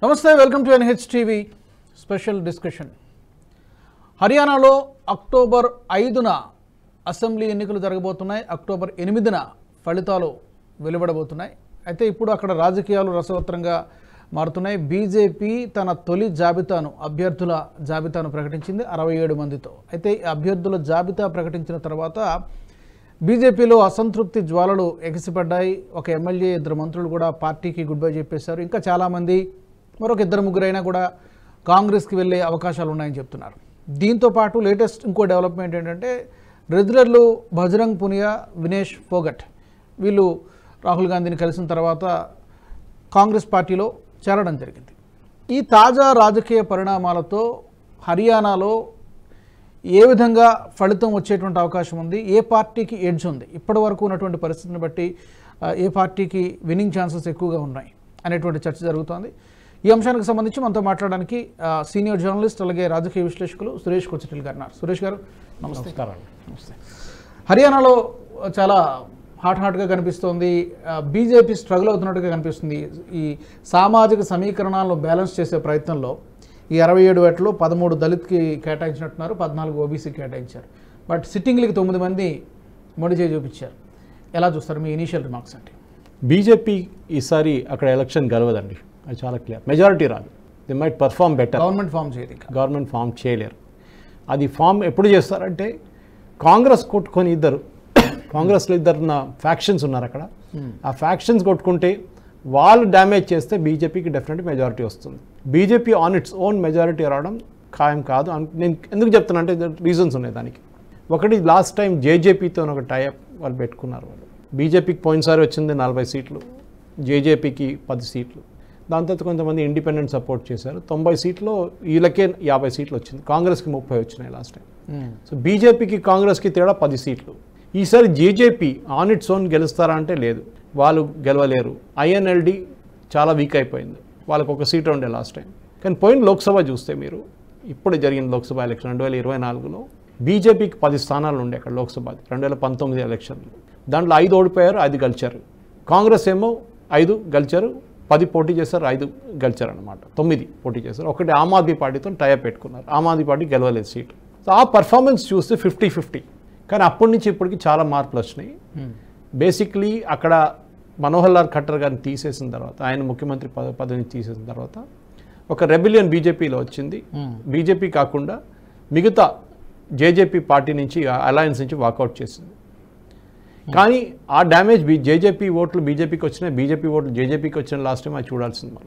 నమస్తే welcome to NH TV special discussion హర్యానాలో October ఐదున అసెంబ్లీ ఎన్నికలు జరగబోతున్నాయి అక్టోబర్ ఎనిమిదిన ఫలితాలు వెలువడబోతున్నాయి అయితే ఇప్పుడు అక్కడ రాజకీయాలు రసవత్తరంగా మారుతున్నాయి బీజేపీ తన తొలి జాబితాను అభ్యర్థుల జాబితాను ప్రకటించింది అరవై ఏడు మందితో అయితే ఈ అభ్యర్థుల జాబితా ప్రకటించిన తర్వాత బీజేపీలో అసంతృప్తి జ్వాలలు ఎగిసిపడ్డాయి ఒక ఎమ్మెల్యే ఇద్దరు మంత్రులు కూడా పార్టీకి గుడ్ బై చెప్పేశారు ఇంకా చాలామంది మరొక ఇద్దరు ముగ్గురైనా కూడా కాంగ్రెస్కి వెళ్ళే అవకాశాలు ఉన్నాయని చెప్తున్నారు దీంతో పాటు లేటెస్ట్ ఇంకో డెవలప్మెంట్ ఏంటంటే రెగ్యులర్లు బజరంగ్ పునియా వినేష్ ఫోగట్ వీళ్ళు రాహుల్ గాంధీని కలిసిన తర్వాత కాంగ్రెస్ పార్టీలో చేరడం జరిగింది ఈ తాజా రాజకీయ పరిణామాలతో హర్యానాలో ఏ విధంగా ఫలితం వచ్చేటువంటి అవకాశం ఉంది ఏ పార్టీకి ఎడ్జ్ ఉంది ఇప్పటి వరకు ఉన్నటువంటి పరిస్థితిని బట్టి ఆ, ఏ పార్టీకి విన్నింగ్ ఛాన్సెస్ ఎక్కువగా ఉన్నాయి అనేటువంటి చర్చ జరుగుతోంది ఈ అంశానికి సంబంధించి మనతో మాట్లాడడానికి ఆ, సీనియర్ జర్నలిస్ట్ అలాగే రాజకీయ విశ్లేషకులు సురేష్ కొచ్చిటిల్ గారు ఉన్నారు సురేష్ గారు నమస్తే నమస్తే హర్యానాలో చాలా హాట్ హాట్గా కనిపిస్తోంది బీజేపీ స్ట్రగుల్ అవుతున్నట్టుగా కనిపిస్తుంది ఈ సామాజిక సమీకరణాలను బ్యాలెన్స్ చేసే ప్రయత్నంలో ఈ అరవై ఏడు వేటలో పదమూడు దళిత్కి కేటాయించినట్టున్నారు పద్నాలుగు ఓబీసీకి కేటాయించారు బట్ సిట్టింగ్లకి తొమ్మిది మంది మొండి చేయి చూపించారు ఎలా చూస్తారు మీ ఇనీషియల్ రిమార్క్స్ అంటే బీజేపీ ఈసారి అక్కడ ఎలక్షన్ గెలవదండి అది చాలా క్లియర్ మెజారిటీ రాదు they might perform better government form చేయదు ఇంకా గవర్నమెంట్ ఫామ్ చేయలేరు అది ఫామ్ ఎప్పుడు చేస్తారంటే కాంగ్రెస్ కొట్టుకొని ఇద్దరు కాంగ్రెస్లో ఇద్దరు ఫ్యాక్షన్స్ ఉన్నారు అక్కడ ఆ ఫ్యాక్షన్స్ కొట్టుకుంటే వాళ్ళు డ్యామేజ్ చేస్తే బీజేపీకి డెఫినెట్ మెజారిటీ వస్తుంది BJP on its own majority రావడం ఖాయం కాదు అన్- నేను ఎందుకు చెప్తున్నా అంటే రీజన్స్ ఉన్నాయి దానికి ఒకటి లాస్ట్ టైం జేజేపీతో ఒక టైప్ వాళ్ళు పెట్టుకున్నారు వాళ్ళు బీజేపీకి పోయినసారి వచ్చింది నలభై సీట్లు జేజేపీకి పది సీట్లు దాని తర్వాత కొంతమంది ఇండిపెండెంట్ సపోర్ట్ చేశారు తొంభై సీట్లో వీళ్ళకే యాభై సీట్లు వచ్చింది కాంగ్రెస్కి ముప్పై వచ్చినాయి లాస్ట్ టైం సో బీజేపీకి కాంగ్రెస్కి తేడా పది సీట్లు ఈసారి జేజేపీ ఆన్ ఇట్స్ ఓన్ గెలుస్తారా అంటే లేదు వాళ్ళు గెలవలేరు ఐఎన్ఎల్డి చాలా వీక్ అయిపోయింది వాళ్ళకి ఒక సీట్ ఉండే లాస్ట్ టైం కానీ పోయిన లోక్సభ చూస్తే మీరు ఇప్పుడు జరిగిన లోక్సభ ఎలక్షన్ రెండు వేల ఇరవై నాలుగులో బీజేపీకి పది స్థానాలు ఉండే అక్కడ లోక్సభ రెండు వేల పంతొమ్మిది ఎలక్షన్లో దాంట్లో ఐదు ఓడిపోయారు ఐదు గెలిచారు కాంగ్రెస్ ఏమో ఐదు గెలిచారు పది పోటీ చేశారు ఐదు గెలిచారు అనమాట తొమ్మిది పోటీ చేశారు ఒకటి ఆమ్ ఆద్మీ పార్టీతో టైప్ పెట్టుకున్నారు ఆమ్ ఆద్మీ పార్టీ గెలవలేదు సీటు సో ఆ పర్ఫార్మెన్స్ చూస్తే ఫిఫ్టీ ఫిఫ్టీ కానీ అప్పటి నుంచి ఇప్పటికి చాలా మార్పులు వచ్చినాయి బేసిక్లీ అక్కడ మనోహర్ లాల్ ఖట్టర్ గారిని తీసేసిన తర్వాత ఆయన ముఖ్యమంత్రి పద పదవిని తీసేసిన తర్వాత ఒక రెబిలియన్ బీజేపీలో వచ్చింది బీజేపీ కాకుండా మిగతా జేజేపీ పార్టీ నుంచి అలయన్స్ నుంచి వాకౌట్ చేసింది కానీ ఆ డ్యామేజ్ బీ జేజేపీ ఓట్లు బీజేపీకి వచ్చినాయి బీజేపీ ఓట్లు జేజేపీకి వచ్చిన లాస్ట్ టైం అది చూడాల్సింది మనం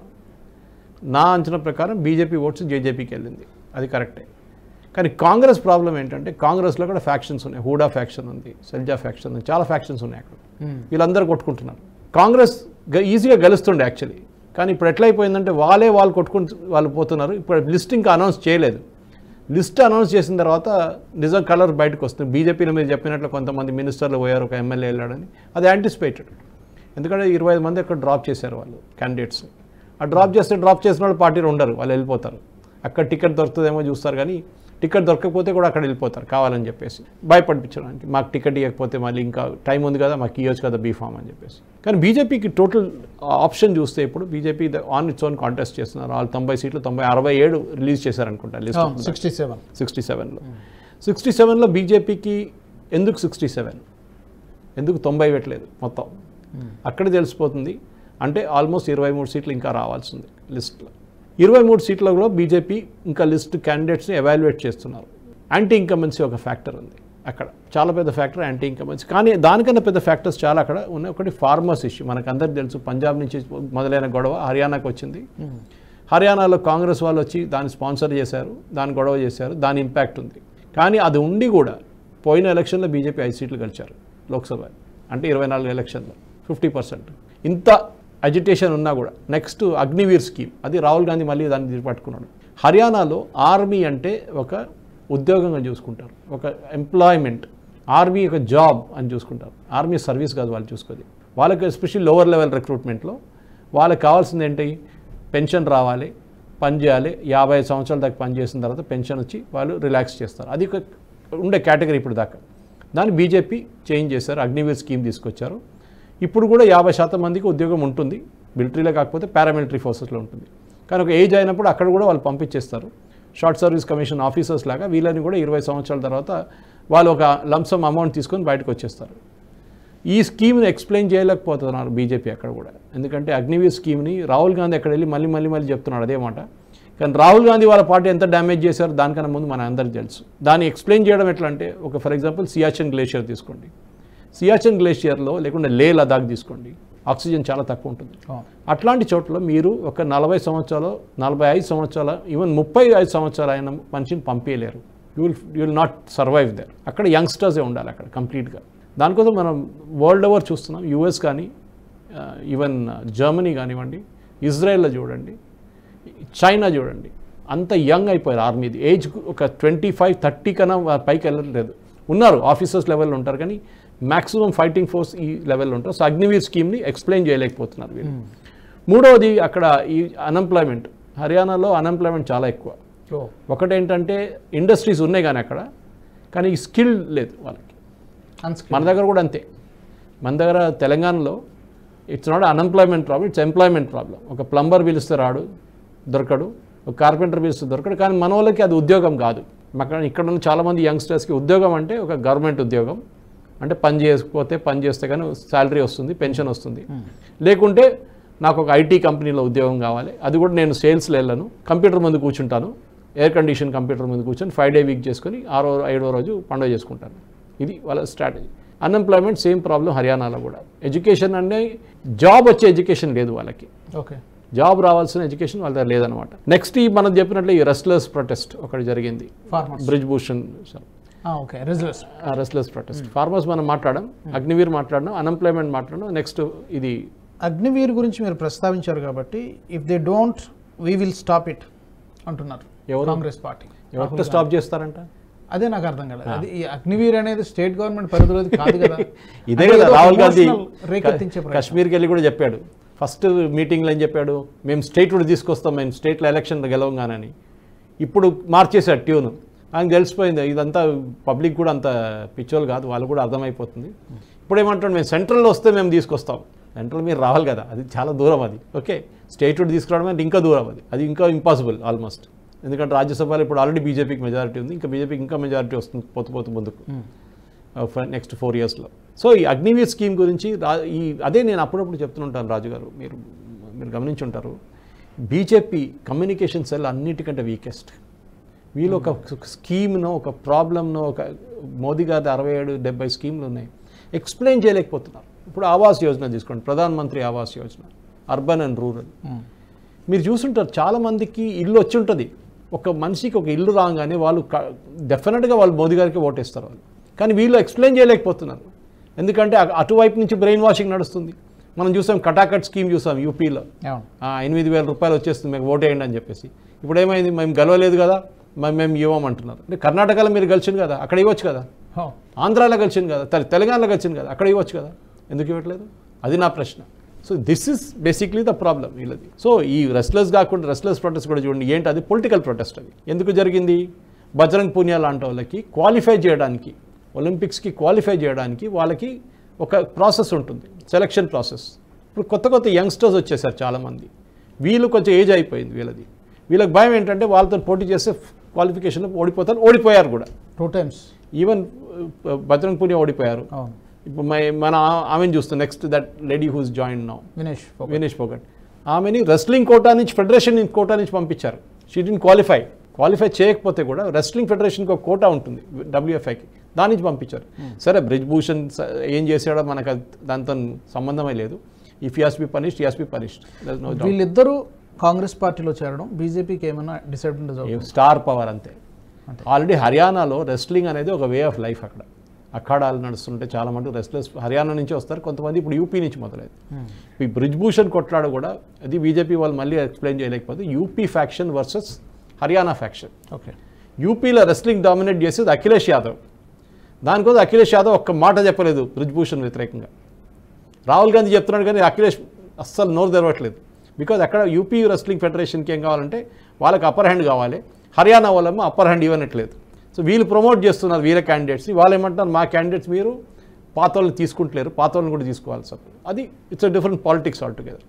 నా అంచనా ప్రకారం బీజేపీ ఓట్స్ జేజేపీకి వెళ్ళింది అది కరెక్టే కానీ కాంగ్రెస్ ప్రాబ్లం ఏంటంటే కాంగ్రెస్లో కూడా ఫ్యాక్షన్స్ ఉన్నాయి హూడా ఫ్యాక్షన్ ఉంది సెల్జా ఫ్యాక్షన్ ఉంది చాలా ఫ్యాక్షన్స్ ఉన్నాయి అక్కడ వీళ్ళందరూ కొట్టుకుంటున్నారు కాంగ్రెస్ గ- ఈజీగా గెలుస్తుండే యాక్చువల్లీ కానీ ఇప్పుడు ఎట్లయిపోయిందంటే వాళ్ళే వాళ్ళు కొట్టుకుంటూ వాళ్ళు పోతున్నారు ఇప్పుడు లిస్ట్ ఇంకా అనౌన్స్ చేయలేదు లిస్ట్ అనౌన్స్ చేసిన తర్వాత నిజం కలర్ బయటకు వస్తుంది బీజేపీలో మీరు చెప్పినట్లు కొంతమంది మినిస్టర్లు పోయారు ఒక ఎమ్మెల్యే వెళ్ళాడని అది యాంటిసిపేటెడ్ ఎందుకంటే ఇరవై ఐదు మంది అక్కడ డ్రాప్ చేశారు వాళ్ళు క్యాండిడేట్స్ ఆ డ్రాప్ చేస్తే డ్రాప్ చేసిన వాళ్ళు పార్టీలో ఉండరు వాళ్ళు వెళ్ళిపోతారు అక్కడ టికెట్ దొరుకుతుందేమో చూస్తారు కానీ టికెట్ దొరకకపోతే కూడా అక్కడ వెళ్ళిపోతారు కావాలని చెప్పేసి భయపడిపించడానికి మాకు టికెట్ ఇవ్వకపోతే మళ్ళీ ఇంకా టైం ఉంది కదా మాకు ఇవ్వచ్చు కదా బీఫామ్ అని చెప్పేసి కానీ బీజేపీకి టోటల్ ఆప్షన్ చూస్తే ఇప్పుడు BJP on its own contest చేస్తున్నారు వాళ్ళు తొంభై సీట్లు తొంభై అరవై ఏడు రిలీజ్ చేశారనుకుంటా లిస్ట్ సిక్స్టీ సెవెన్ సిక్స్టీ సెవెన్లో సిక్స్టీ సెవెన్లో బీజేపీకి ఎందుకు సిక్స్టీ సెవెన్ ఎందుకు తొంభై పెట్టలేదు మొత్తం అక్కడ తెలిసిపోతుంది అంటే ఆల్మోస్ట్ ఇరవై మూడు సీట్లు ఇంకా రావాల్సింది లిస్ట్లో ఇరవై మూడు సీట్లలో బీజేపీ ఇంకా లిస్ట్ క్యాండిడేట్స్ని ఎవాల్యుయేట్ చేస్తున్నారు యాంటీ ఇన్కమెన్సీ ఒక ఫ్యాక్టర్ ఉంది అక్కడ చాలా పెద్ద ఫ్యాక్టర్ యాంటీ ఇన్కమెన్సీ కానీ దానికన్నా పెద్ద ఫ్యాక్టర్స్ చాలా అక్కడ ఉన్నాయి ఒకటి ఫార్మర్స్ ఇష్యూ మనకు అందరికి తెలుసు పంజాబ్ నుంచి మొదలైన గొడవ హర్యానాకు వచ్చింది హర్యానాలో కాంగ్రెస్ వాళ్ళు వచ్చి దాన్ని స్పాన్సర్ చేశారు దాన్ని గొడవ చేశారు దాని ఇంపాక్ట్ ఉంది కానీ అది ఉండి కూడా పోయిన ఎలక్షన్లో బీజేపీ ఐదు సీట్లు గెలిచారు లోక్సభ అంటే ఇరవై నాలుగు ఎలక్షన్లో ఫిఫ్టీ పర్సెంట్ ఇంత అజిటేషన్ ఉన్నా కూడా నెక్స్ట్ అగ్నివీర్ స్కీమ్ అది రాహుల్ గాంధీ మళ్ళీ దాన్ని పట్టుకున్నాడు హర్యానాలో ఆర్మీ అంటే ఒక ఉద్యోగంగా చూసుకుంటారు ఒక ఎంప్లాయ్మెంట్ ఆర్మీ ఒక జాబ్ అని చూసుకుంటారు ఆర్మీ సర్వీస్ కాదు వాళ్ళు చూసుకోది వాళ్ళకి ఎస్పెషల్లీ లోవర్ లెవెల్ రిక్రూట్మెంట్లో వాళ్ళకి కావాల్సింది ఏంటి పెన్షన్ రావాలి పని చేయాలి యాభై సంవత్సరాల దాకా పని చేసిన తర్వాత పెన్షన్ వచ్చి వాళ్ళు రిలాక్స్ చేస్తారు అది ఒక ఉండే కేటగిరీ ఇప్పుడు దాకా దాన్ని బీజేపీ చేంజ్ చేశారు అగ్నివీర్ స్కీమ్ తీసుకొచ్చారు ఇప్పుడు కూడా యాభై శాతం మందికి ఉద్యోగం ఉంటుంది మిలిటరీలో కాకపోతే పారామిలిటరీ ఫోర్సెస్లో ఉంటుంది కానీ ఒక ఏజ్ అయినప్పుడు అక్కడ కూడా వాళ్ళు పంపించేస్తారు షార్ట్ సర్వీస్ కమిషన్ ఆఫీసర్స్ లాగా వీళ్ళని కూడా ఇరవై సంవత్సరాల తర్వాత వాళ్ళు ఒక లంసమ్ అమౌంట్ తీసుకొని బయటకు వచ్చేస్తారు ఈ స్కీమ్ని ఎక్స్ప్లెయిన్ చేయలేకపోతున్నారు బీజేపీ అక్కడ కూడా ఎందుకంటే అగ్నివీర్ స్కీమ్ని రాహుల్ గాంధీ అక్కడ వెళ్ళి మళ్ళీ మళ్ళీ మళ్ళీ చెప్తున్నాడు అదే మాట కానీ రాహుల్ గాంధీ వాళ్ళ పార్టీ ఎంత డ్యామేజ్ చేశారో దానికన్నా ముందు మన అందరికీ తెలుసు దాన్ని ఎక్స్ప్లెయిన్ చేయడం ఎట్లా అంటే ఒక ఫర్ ఎగ్జాంపుల్ సియాచన్ గ్లేషియర్ తీసుకోండి సియాచన్ గ్లేషియర్లో లేకుంటే లే లదాఖ్ తీసుకోండి ఆక్సిజన్ చాలా తక్కువ ఉంటుంది అవును. అట్లాంటి చోట్ల మీరు ఒక నలభై సంవత్సరాలు నలభై ఐదు సంవత్సరాల ఈవెన్ ముప్పై ఐదు సంవత్సరాలు అయిన మనిషిని పంపించలేరు you will you will not survive there అక్కడ యంగ్స్టర్సే ఉండాలి అక్కడ కంప్లీట్గా దానికోసం మనం వరల్డ్ ఓవర్ చూస్తున్నాం యూఎస్ కానీ ఈవెన్ జర్మనీ కానివ్వండి ఇజ్రాయెల్లో చూడండి చైనా చూడండి అంత యంగ్ అయిపోయారు ఆర్మీది ఏజ్ ఒక ట్వంటీ ఫైవ్ థర్టీ కన్నా వా- పైకి వెళ్ళట్లేదు ఉన్నారు ఆఫీసర్స్ లెవెల్లో ఉంటారు కానీ మ్యాక్సిమం ఫైటింగ్ ఫోర్స్ ఈ లెవెల్లో ఉంటారు సో అగ్నివీర్ స్కీమ్ని ఎక్స్ప్లెయిన్ చేయలేకపోతున్నారు వీళ్ళు మూడవది అక్కడ ఈ అన్ఎంప్లాయ్మెంట్ హర్యానాలో అన్ఎంప్లాయ్మెంట్ చాలా ఎక్కువ ఓ ఒకటేంటంటే ఇండస్ట్రీస్ ఉన్నాయి కానీ అక్కడ కానీ స్కిల్ లేదు వాళ్ళకి అన్స్కిల్ మన దగ్గర కూడా అంతే మన దగ్గర తెలంగాణలో it's not unemployment problem it's employment problem ఒక ప్లంబర్ పిలిస్తే రాడు దొరకడు ఒక కార్పెంటర్ పిలిస్తే దొరకడు కానీ మన వాళ్ళకి అది ఉద్యోగం కాదు అక్కడ ఇక్కడ ఉన్న చాలామంది యంగ్స్టర్స్కి ఉద్యోగం అంటే ఒక గవర్నమెంట్ ఉద్యోగం అంటే పని చేయకపోతే పని చేస్తే కానీ శాలరీ వస్తుంది పెన్షన్ వస్తుంది లేకుంటే నాకు ఒక ఐటీ కంపెనీలో ఉద్యోగం కావాలి అది కూడా నేను సేల్స్లో వెళ్ళను కంప్యూటర్ ముందు కూర్చుంటాను ఎయిర్ కండిషన్ కంప్యూటర్ ముందు కూర్చొని ఫైవ్ డే వీక్ చేసుకొని ఆరో ఐదో రోజు పండుగ చేసుకుంటాను ఇది వాళ్ళ స్ట్రాటజీ అన్ఎంప్లాయ్మెంట్ సేమ్ ప్రాబ్లం హర్యానాలో కూడా ఎడ్యుకేషన్ అంటే జాబ్ వచ్చే ఎడ్యుకేషన్ లేదు వాళ్ళకి ఓకే జాబ్ రావాల్సిన ఎడ్యుకేషన్ వాళ్ళ దగ్గర లేదనమాట నెక్స్ట్ ఈ మనం చెప్పినట్లు ఈ రెస్ట్లెస్ ప్రొటెస్ట్ ఒకటి జరిగింది farmers Brij Bhushan okay results wrestlers protest farmers మనం మాట్లాడడం అగ్నివీర్ మాట్లాడడం అన్ఎంప్లాయ్మెంట్ మాట్లాడడం నెక్స్ట్ ఇది అగ్నివీర్ గురించి మీరు ప్రస్తావించారు కాబట్టి if they don't we will stop it అంటున్నారు ఎవరు? కాంగ్రెస్ పార్టీ ఎవరితో స్టాప్ చేస్తారంట అదే నాకు అర్థం కాలేదు అది ఈ అగ్నివీర్ అనేది స్టేట్ గవర్నమెంట్ పరిధిలోది కాదు కదా ఇదే అంటే కదా ఏదో రాహుల్ గాంధీ emotional రేకెత్తించే ప్రయత్నం. కశ్మీర్కి వెళ్ళి కూడా చెప్పాడు ఫస్ట్ మీటింగ్లో ఏం చెప్పాడు మేము స్టేట్ కూడా తీసుకొస్తాం మేము స్టేట్లో ఎలక్షన్ గెలవంగానని ఇప్పుడు మార్చేశాడు ట్యూన్ ఆయనకు తెలిసిపోయింది ఇదంతా పబ్లిక్ కూడా అంత పిచ్చోలు కాదు వాళ్ళు కూడా అర్థమైపోతుంది ఇప్పుడు ఏమంటాడు మేము సెంట్రల్లో వస్తే మేము తీసుకొస్తాం సెంట్రల్ మీరు రావాలి కదా అది చాలా దూరం అది ఓకే స్టేట్ కూడా తీసుకురావడం అంటే ఇంకా దూరం అది అది ఇంకా ఇంపాసిబుల్ ఆల్మోస్ట్ ఎందుకంటే రాజ్యసభలో ఇప్పుడు ఆల్రెడీ బీజేపీకి మెజారిటీ ఉంది ఇంకా బీజేపీకి ఇంకా మెజారిటీ వస్తుంది పోతూ పోతూ ముందుకు నెక్స్ట్ ఫోర్ ఇయర్స్లో సో ఈ అగ్నివీర్ స్కీమ్ గురించి రా- ఈ అదే నేను అప్పుడప్పుడు చెప్తుంటాను రాజు గారు మీరు మీరు గమనించుంటారు బీజేపీ కమ్యూనికేషన్ సెల్ అన్నిటికంటే వీకెస్ట్ వీళ్ళు ఒక స్కీమ్నో ఒక ప్రాబ్లమ్నో ఒక మోదీ గారి అరవై ఏడు డెబ్బై స్కీమ్లు ఉన్నాయి ఎక్స్ప్లెయిన్ చేయలేకపోతున్నారు ఇప్పుడు ఆవాస్ యోజన తీసుకోండి Pradhan Mantri Awas Yojana urban and rural మ్మ్. మీరు చూసుంటారు చాలామందికి ఇల్లు వచ్చి ఉంటుంది ఒక మనిషికి ఒక ఇల్లు రాగానే వాళ్ళు డెఫినెట్గా వాళ్ళు మోదీ గారికి ఓటేస్తారు వాళ్ళు కానీ వీళ్ళు ఎక్స్ప్లెయిన్ చేయలేకపోతున్నారు ఎందుకంటే అ- అటువైపు నుంచి బ్రెయిన్ వాషింగ్ నడుస్తుంది మనం చూసాం కటాకట్ స్కీమ్ చూసాం యూపీలో అవును ఆ, ఎనిమిది వేల రూపాయలు వచ్చేస్తుంది మీకు ఓటేయండి అని చెప్పేసి ఇప్పుడు ఏమైంది మేము గెలవలేదు కదా మేము మేము ఇవ్వమంటున్నారు అంటే కర్ణాటకలో మీరు గెలిచింది కదా అక్కడ ఇవ్వచ్చు కదా హో. ఆంధ్రాలో గెలిచింది కదా తెల- తెలంగాణలో గెలిచింది కదా అక్కడ ఇవ్వచ్చు కదా ఎందుకు ఇవ్వట్లేదు అది నా ప్రశ్న so this is basically the problem వీళ్ళది సో ఈ రెస్లెస్ కాకుండా రెస్లెస్ ప్రొటెస్ట్ కూడా చూడండి ఏంటి అది పొలిటికల్ ప్రొటెస్ట్ అది ఎందుకు జరిగింది బజరంగ్ పునియా లాంటి వాళ్ళకి క్వాలిఫై చేయడానికి ఒలింపిక్స్కి క్వాలిఫై చేయడానికి వాళ్ళకి ఒక ప్రాసెస్ ఉంటుంది సెలక్షన్ ప్రాసెస్ ఇప్పుడు కొత్త కొత్త యంగ్స్టర్స్ వచ్చేసారు చాలామంది వీళ్ళు కొంచెం ఏజ్ అయిపోయింది వీళ్ళది వీళ్ళకి భయం ఏంటంటే వాళ్ళతో పోటీ చేస్తే క్వాలిఫికేషన్లో ఓడిపోతారు ఓడిపోయారు కూడా two times even Bajrang Punia ఓడిపోయారు అవును ఇప్పుడు మై- మన ఆ- ఆమెను చూస్తాం next that lady who's join now Vinesh Phogat. Vinesh Phogat ఆమెని రెస్లింగ్ కోటా నుంచి ఫెడరేషన్ నుంచి కోటా నుంచి పంపించారు షీ డిన్ క్వాలిఫై క్వాలిఫై చేయకపోతే కూడా రెస్లింగ్ ఫెడరేషన్కి ఒక కోటా ఉంటుంది డబ్ల్యూఎఫ్ఐకి దాని నుంచి పంపించారు సరే బ్రిజ్ భూషణ్ స- ఏం చేసాడో మనకు అది దాంతో సంబంధమే లేదు if as be punished as be punished no వీళ్ళిద్దరూ కాంగ్రెస్ పార్టీలో చేరడం బీజేపీకి ఏమైనా డిసడ్వాంటేజ్ అవుతుంది స్టార్ పవర్ అంతే ఆల్రెడీ హర్యానాలో రెస్లింగ్ అనేది ఒక వే ఆఫ్ లైఫ్ అక్కడ అఖాడాలు నడుస్తుంటే చాలా మంది రెస్లర్స్ హర్యానా నుంచి వస్తారు కొంతమంది ఇప్పుడు యూపీ నుంచి మొదలైంది ఈ బ్రిజ్భూషణ్ కొట్లాడ కూడా అది బీజేపీ వాళ్ళు మళ్ళీ ఎక్స్ప్లెయిన్ చేయలేకపోతే UP faction versus Haryana faction okay యూపీలో రెస్లింగ్ డామినేట్ చేసేది అఖిలేష్ యాదవ్ దానికోసం అఖిలేష్ యాదవ్ ఒక్క మాట చెప్పలేదు బ్రిజ్భూషణ్ వ్యతిరేకంగా రాహుల్ గాంధీ చెప్తున్నాడు కానీ అఖిలేష్ అస్సలు నోరు తెరవట్లేదు బికాజ్ అక్కడ యూపీ రెస్లింగ్ ఫెడరేషన్కి ఏం కావాలంటే వాళ్ళకి అప్పర్ హ్యాండ్ కావాలి హర్యానా వాళ్ళేమో అప్పర్ హ్యాండ్ ఇవ్వనట్లేదు సో వీళ్ళు ప్రమోట్ చేస్తున్నారు వీళ్ళ క్యాండిడేట్స్ని వాళ్ళు ఏమంటారు మా క్యాండిడేట్స్ మీరు పాత వాళ్ళని తీసుకుంటలేరు పాత వాళ్ళని కూడా తీసుకోవాలి సార్ అది it's uh different politics all together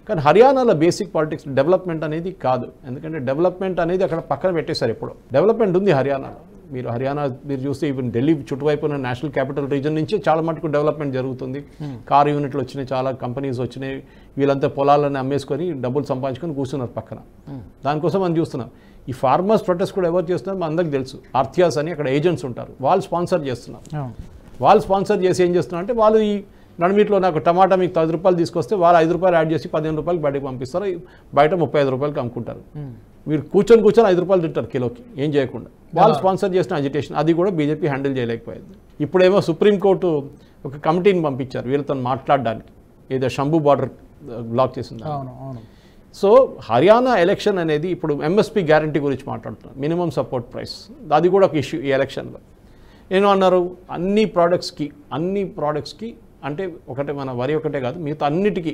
కానీ హర్యానాలో బేసిక్ పాలిటిక్స్ డెవలప్మెంట్ అనేది కాదు ఎందుకంటే డెవలప్మెంట్ అనేది అక్కడ పక్కన పెట్టేశారు ఎప్పుడు డెవలప్మెంట్ ఉంది హర్యానాలో మీరు హర్యానా మీరు చూస్తే ఈవెన్ ఢిల్లీ చుట్టువైపు ఉన్న నేషనల్ క్యాపిటల్ రీజన్ నుంచి చాలా మటుకు డెవలప్మెంట్ జరుగుతుంది కార్ యూనిట్లు వచ్చినాయి చాలా కంపెనీస్ వచ్చినాయి వీళ్ళంతా పొలాలను అమ్మేసుకొని డబ్బులు సంపాదించుకొని కూర్చున్నారు పక్కన దానికోసం మనం చూస్తున్నాం ఈ ఫార్మర్స్ ప్రొటెస్ట్ కూడా ఎవరు చేస్తున్నారు మన అందరికి తెలుసు ఆర్థియాస్ అని అక్కడ ఏజెంట్స్ ఉంటారు వాళ్ళు స్పాన్సర్ చేస్తున్నారు వాళ్ళు స్పాన్సర్ చేసి ఏం చేస్తున్నారు అంటే వాళ్ళు ఈ నడిమిట్లో నాకు టమాటా మీకు పది రూపాయలు తీసుకొస్తే వాళ్ళు ఐదు రూపాయలు యాడ్ చేసి పదిహేను రూపాయలు బయటకు పంపిస్తారు బయట ముప్పై ఐదు రూపాయలకి అమ్ముకుంటారు మీరు కూర్చొని కూర్చొని ఐదు రూపాయలు తింటారు కిలోకి ఏం చేయకుండా వాళ్ళు స్పాన్సర్ చేసిన అజిటేషన్ అది కూడా బీజేపీ హ్యాండిల్ చేయలేకపోయింది ఇప్పుడేమో సుప్రీంకోర్టు ఒక కమిటీని పంపించారు వీళ్ళతో మాట్లాడడానికి ఏదో శంభు బార్డర్ బ్లాక్ చేసింది అవును అవును సో హర్యానా ఎలక్షన్ అనేది ఇప్పుడు ఎంఎస్పి గ్యారంటీ గురించి మాట్లాడుతున్నాం మినిమం సపోర్ట్ ప్రైస్ అది కూడా ఒక ఇష్యూ ఈ ఎలక్షన్లో నేను అన్నారు అన్ని ప్రోడక్ట్స్కి అన్ని ప్రోడక్ట్స్కి అంటే ఒకటే మన వరి ఒకటే కాదు మిగతా అన్నిటికీ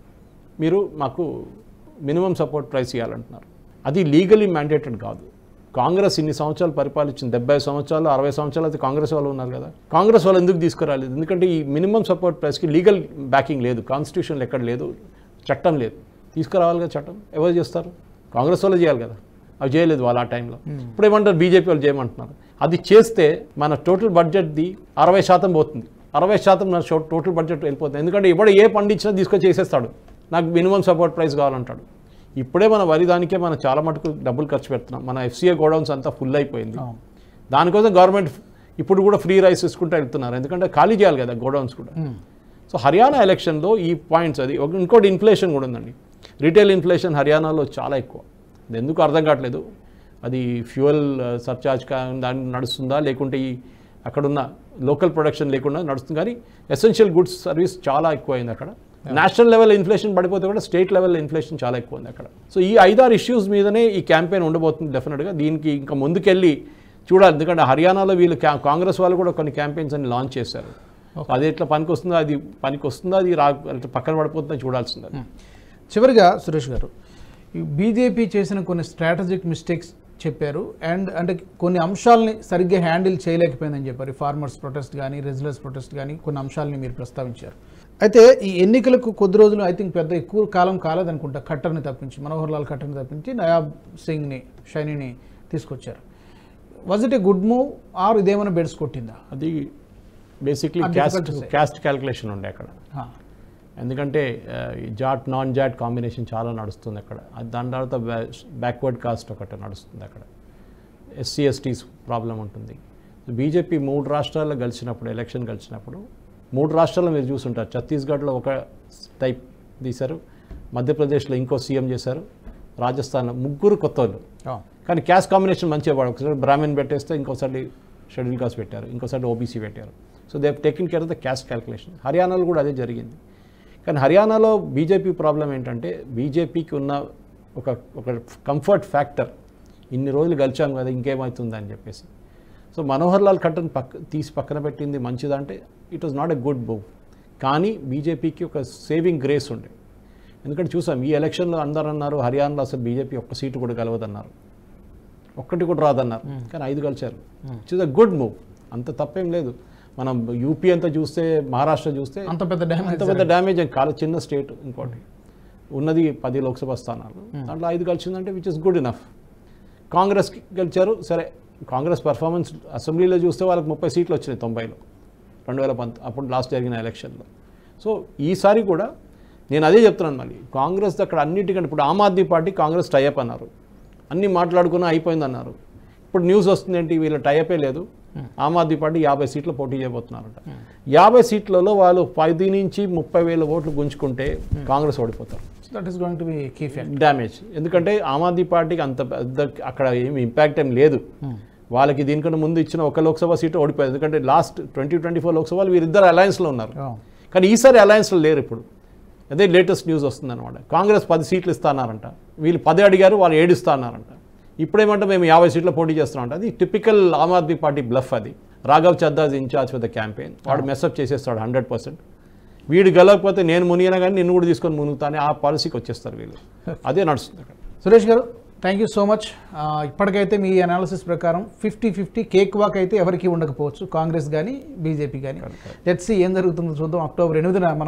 మీరు మాకు మినిమం సపోర్ట్ ప్రైస్ ఇవ్వాలంటున్నారు అది లీగలీ మ్యాండేటెడ్ కాదు కాంగ్రెస్ ఇన్ని సంవత్సరాలు పరిపాలించింది డెబ్బై సంవత్సరాలు అరవై సంవత్సరాలు అయితే కాంగ్రెస్ వాళ్ళు ఉన్నారు కదా కాంగ్రెస్ వాళ్ళు ఎందుకు తీసుకురాలేదు ఎందుకంటే ఈ మినిమం సపోర్ట్ ప్రైస్కి లీగల్ బ్యాకింగ్ లేదు కాన్స్టిట్యూషన్లో ఎక్కడ లేదు చట్టం లేదు తీసుకురావాలి కదా చట్టం ఎవరు చేస్తారు కాంగ్రెస్ వాళ్ళు చేయాలి కదా అవి చేయలేదు వాళ్ళు ఆ టైంలో ఇప్పుడు ఏమంటారు బీజేపీ వాళ్ళు చేయమంటున్నారు అది చేస్తే మన టోటల్ బడ్జెట్ది అరవై శాతం పోతుంది అరవై శాతం మన షో- టోటల్ బడ్జెట్ వెళ్ళిపోతుంది ఎందుకంటే ఇప్పుడు ఏ పండించినా తీసుకొచ్చి చేసేస్తాడు నాకు మినిమం సపోర్ట్ ప్రైస్ కావాలంటాడు ఇప్పుడే మన వరి దానికే మనం చాలా మటుకు డబ్బులు ఖర్చు పెడుతున్నాం మన ఎఫ్సీఏ గోడౌన్స్ అంతా ఫుల్ అయిపోయింది అవును. దానికోసం గవర్నమెంట్ ఇప్పుడు కూడా ఫ్రీ రైస్ ఇసుకుంటూ వెళ్తున్నారు ఎందుకంటే ఖాళీ చేయాలి కదా గోడౌన్స్ కూడా సో హర్యానా ఎలక్షన్లో ఈ పాయింట్స్ అది ఒక ఇంకోటి ఇన్ఫ్లేషన్ కూడా ఉందండి రీటైల్ ఇన్ఫ్లేషన్ హర్యానాలో చాలా ఎక్కువ అది ఎందుకు అర్థం కావట్లేదు అది ఫ్యూయల్ సర్చార్జ్ కా దాని నడుస్తుందా లేకుంటే ఈ అక్కడున్న లోకల్ ప్రొడక్షన్ లేకుండా నడుస్తుంది కానీ ఎసెన్షియల్ గుడ్స్ సర్వీస్ చాలా ఎక్కువ అయింది అక్కడ నేషనల్ లెవెల్ ఇన్ఫ్లేషన్ పడిపోతే కూడా స్టేట్ లెవెల్ ఇన్ఫ్లేషన్ చాలా ఎక్కువ ఉంది అక్కడ సో ఈ ఐదారు ఇష్యూస్ మీదనే ఈ క్యాంపెయిన్ ఉండబోతుంది డెఫినెట్గా దీనికి ఇంకా ముందుకెళ్ళి చూడాలి ఎందుకంటే హర్యానాలో వీళ్ళు కా- కాంగ్రెస్ వాళ్ళు కూడా కొన్ని క్యాంపెయిన్స్ అని లాంచ్ చేశారు అది ఎట్లా పనికి వస్తుందో అది పనికి వస్తుందో అది రా అట్లా పక్కన పడిపోతుందో చూడాల్సిందే చివరిగా సురేష్ గారు ఈ బీజేపీ చేసిన కొన్ని స్ట్రాటజిక్ మిస్టేక్స్ చెప్పారు అండ్ అంటే కొన్ని అంశాలని సరిగ్గా హ్యాండిల్ చేయలేకపోయిందని చెప్పారు ఈ ఫార్మర్స్ ప్రొటెస్ట్ కానీ రెజిలర్స్ ప్రొటెస్ట్ కానీ కొన్ని అంశాలని మీరు ప్రస్తావించారు అయితే ఈ ఎన్నికలకు కొద్ది రోజులు ఐ థింక్ పెద్ద ఎక్కువ కాలం కాలేదనుకుంటా ఖట్టర్ని తప్పించి మనోహర్ లాల్ ఖట్టర్ని తప్పించి నయాబ్ సింగ్ని షైనీని తీసుకొచ్చారు was it a good move or ఇదేమైనా బెడ్స్ కొట్టిందా అది బేసిక్లీ అది caste difficult to say. Caste calculation ఉండే అక్కడ హా. ఎందుకంటే ఆ, ఈ జాట్ నాన్ జాట్ కాంబినేషన్ చాలా నడుస్తుంది అక్కడ అది దాని తర్వాత బ్యాక్వర్డ్ కాస్ట్ ఒకటి నడుస్తుంది అక్కడ ఎస్సీ ఎస్టీస్ ప్రాబ్లం ఉంటుంది బీజేపీ మూడు రాష్ట్రాల్లో గెలిచినప్పుడు ఎలక్షన్ గెలిచినప్పుడు మూడు రాష్ట్రాల్లో మీరు చూసుంటారు ఛత్తీస్గఢ్లో ఒక టైప్ తీశారు మధ్యప్రదేశ్లో ఇంకో సీఎం చేశారు రాజస్థాన్లో ముగ్గురు కొత్త వాళ్ళు అవును. కానీ క్యాస్ట్ కాంబినేషన్ మంచిగా వాడు ఒకసారి బ్రాహ్మణ్ పెట్టేస్తే ఇంకోసారి షెడ్యూల్ కాస్ట్ పెట్టారు ఇంకోసారి ఓబీసీ పెట్టారు so they taking care of the caste calculation హర్యానాలో కూడా అదే జరిగింది కానీ హర్యానాలో బీజేపీ ప్రాబ్లం ఏంటంటే బీజేపీకి ఉన్న ఒక ఒక కంఫర్ట్ ఫ్యాక్టర్ ఇన్ని రోజులు గెలిచాం కదా ఇంకేమవుతుంది అని చెప్పేసి సో మనోహర్ లాల్ ఖట్టర్ని పక్క తీసి పక్కన పెట్టింది మంచిదంటే it was not a good move కానీ బీజేపీకి ఒక సేవింగ్ గ్రేస్ ఉండే ఎందుకంటే చూసాం ఈ ఎలక్షన్లో అందరూ అన్నారు హర్యానాలో అసలు బీజేపీ ఒక్క సీటు కూడా గెలవదన్నారు ఒక్కటి కూడా రాదన్నారు కానీ ఐదు కలిచారు it is a good move అంత తప్పేం లేదు మనం యూపీ అంతా చూస్తే మహారాష్ట్ర చూస్తే అంత పెద్ద అంత డ్యామేజ్ పెద్ద డ్యామేజ్ ఏం కాదు చిన్న స్టేట్ ఇంకోటి ఉన్నది పది లోక్సభ స్థానాలు దాంట్లో ఐదు కలిసిందంటే విచ్ ఇస్ గుడ్ ఇనఫ్ కాంగ్రెస్కి గెలిచారు సరే కాంగ్రెస్ పర్ఫార్మెన్స్ అసెంబ్లీలో చూస్తే వాళ్ళకి ముప్పై సీట్లు వచ్చినాయి తొంభైలో రెండు వేల పంత అప్పుడు లాస్ట్ జరిగిన ఎలక్షన్లో సో ఈసారి కూడా నేను అదే చెప్తున్నాను మళ్ళీ కాంగ్రెస్ అక్కడ అన్నిటికంటే ఇప్పుడు ఆమ్ ఆద్మీ పార్టీ కాంగ్రెస్ టైఅప్ అన్నారు అన్నీ మాట్లాడుకున్నా అయిపోయింది అన్నారు ఇప్పుడు న్యూస్ వస్తుంది ఏంటి వీళ్ళ టైఅపే లేదు ఆమ్ ఆద్మీ పార్టీ యాభై సీట్లు పోటీ చేయబోతున్నారట యాభై సీట్లలో వాళ్ళు పది నుంచి ముప్పై వేల ఓట్లు గుంజుకుంటే కాంగ్రెస్ ఓడిపోతారు that is going to be key factor damage ఎందుకంటే ఆమ్ ఆద్మీ పార్టీకి అంత పెద్ద అక్కడ ఏమి ఇంపాక్ట్ ఏం లేదు వాళ్ళకి దీనికంటే ముందు ఇచ్చిన ఒక లోక్సభ సీటు ఓడిపోయింది ఎందుకంటే లాస్ట్ ట్వంటీ ట్వంటీ ఫోర్ లోక్సభలు వీరిద్దరు అలయన్స్లో ఉన్నారు కానీ ఈసారి అలయన్స్లో లేరు ఇప్పుడు అదే లేటెస్ట్ న్యూస్ వస్తుందన్నమాట కాంగ్రెస్ పది సీట్లు ఇస్తానారంట వీళ్ళు పది అడిగారు వాళ్ళు ఏడు ఇస్తానారంట ఇప్పుడేమంటే మేము యాభై సీట్లు పోటీ చేస్తున్నామంట అది typical Aam Aadmi Party bluff అది Raghav Chadha's in charge for the campaign వాడు మెస్అప్ చేసేస్తాడు హండ్రెడ్ పర్సెంట్ వీడు గెలవకపోతే నేను మునిగినా కానీ నిన్ను కూడా తీసుకొని మునుగుతానే ఆ పాలసీకి వచ్చేస్తారు వీళ్ళు అదే నడుస్తుంది అక్కడ సురేష్ గారు థ్యాంక్ యూ సో మచ్ ఇప్పటికైతే మీ అనాలిసిస్ ప్రకారం ఫిఫ్టీ ఫిఫ్టీ కేక్ వాక్ అయితే ఎవరికి ఉండకపోవచ్చు కాంగ్రెస్ కానీ బీజేపీ కానీ లెట్స్ ఏం జరుగుతుందో చూద్దాం అక్టోబర్ ఎనిమిదిన మనం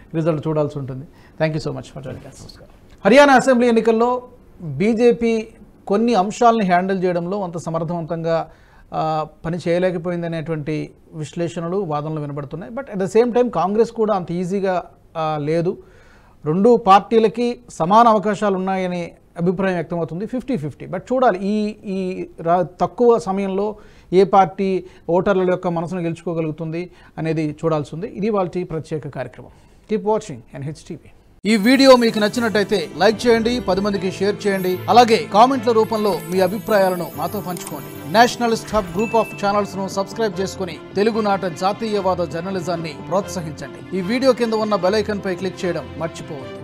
రిజల్ట్ చూడాల్సి ఉంటుంది thank you so much for Haryana assembly ఎన్నికల్లో బీజేపీ కొన్ని అంశాలని హ్యాండిల్ చేయడంలో అంత సమర్థవంతంగా ఆ, పని చేయలేకపోయింది అనేటువంటి విశ్లేషణలు వాదనలు వినబడుతున్నాయి but at the same time Congress కూడా అంత ఈజీగా ఆ, లేదు రెండు పార్టీలకి సమాన అవకాశాలు ఉన్నాయనే అభిప్రాయం వ్యక్తమవుతుంది ఫిఫ్టీ ఫిఫ్టీ బట్ చూడాలి ఈ ఈ రా తక్కువ సమయంలో ఏ పార్టీ ఓటర్ల యొక్క మనసును గెలుచుకోగలుగుతుంది అనేది చూడాల్సి ఉంది ఇది వాళ్ళ ప్రత్యేక కార్యక్రమం keep watching and H TV ఈ వీడియో మీకు నచ్చినట్టయితే లైక్ చేయండి పది మందికి షేర్ చేయండి అలాగే కామెంట్ల రూపంలో మీ అభిప్రాయాలను మాతో పంచుకోండి nationalist hub group of channels ను సబ్స్క్రైబ్ చేసుకుని తెలుగునాట జాతీయవాద జర్నలిజాన్ని ప్రోత్సహించండి ఈ వీడియో కింద ఉన్న బెల్ ఐకాన్ పై క్లిక్ చేయడం మర్చిపోవద్దు